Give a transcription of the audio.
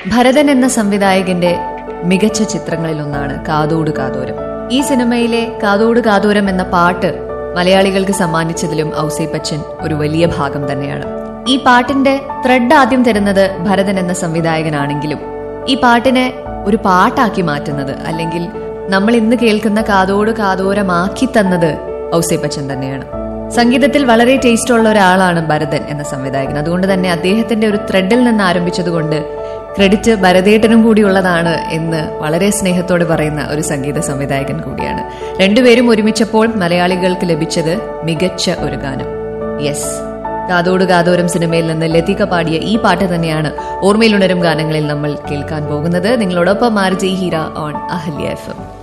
ഭരതൻ എന്ന സംവിധായകന്റെ മികച്ച ചിത്രങ്ങളിലൊന്നാണ് കാതോട് കാതോരം ഈ സിനിമയിലെ കാതോട് കാതോരം എന്ന പാട്ട് മലയാളികൾക്ക് സമ്മാനിച്ചതിലും ഔസേപ്പച്ചൻ ഒരു വലിയ ഭാഗം തന്നെയാണ് ഈ പാട്ടിന്റെ ത്രെഡ് ആദ്യം തരുന്നത് ഭരതൻ എന്ന സംവിധായകനാണെങ്കിലും ഈ പാട്ടിനെ ഒരു പാട്ടാക്കി മാറ്റുന്നത് അല്ലെങ്കിൽ നമ്മൾ ഇന്ന് കേൾക്കുന്ന കാതോട് കാതോരമാക്കി തന്നത് ഔസേപ്പച്ചൻ തന്നെയാണ് സംഗീതത്തിൽ വളരെ ടേസ്റ്റ് ഉള്ള ഒരാളാണ് ഭരതൻ എന്ന സംവിധായകൻ അതുകൊണ്ട് തന്നെ അദ്ദേഹത്തിന്റെ ഒരു ത്രെഡിൽ നിന്ന് ആരംഭിച്ചതുകൊണ്ട് ക്രെഡിറ്റ് ഭരതേട്ടനും കൂടിയുള്ളതാണ് എന്ന് വളരെ സ്നേഹത്തോടെ പറയുന്ന ഒരു സംഗീത സംവിധായകൻ കൂടിയാണ് രണ്ടുപേരും ഒരുമിച്ചപ്പോൾ മലയാളികൾക്ക് ലഭിച്ചത് മികച്ച ഒരു ഗാനം യെസ് കാതോട് കാതോരം സിനിമയിൽ നിന്ന് ലതിക പാടിയ ഈ പാട്ട് തന്നെയാണ് ഓർമ്മയിലുണരും ഗാനങ്ങളിൽ നമ്മൾ കേൾക്കാൻ പോകുന്നത് നിങ്ങളോടൊപ്പം R J Heera on Ahalya F M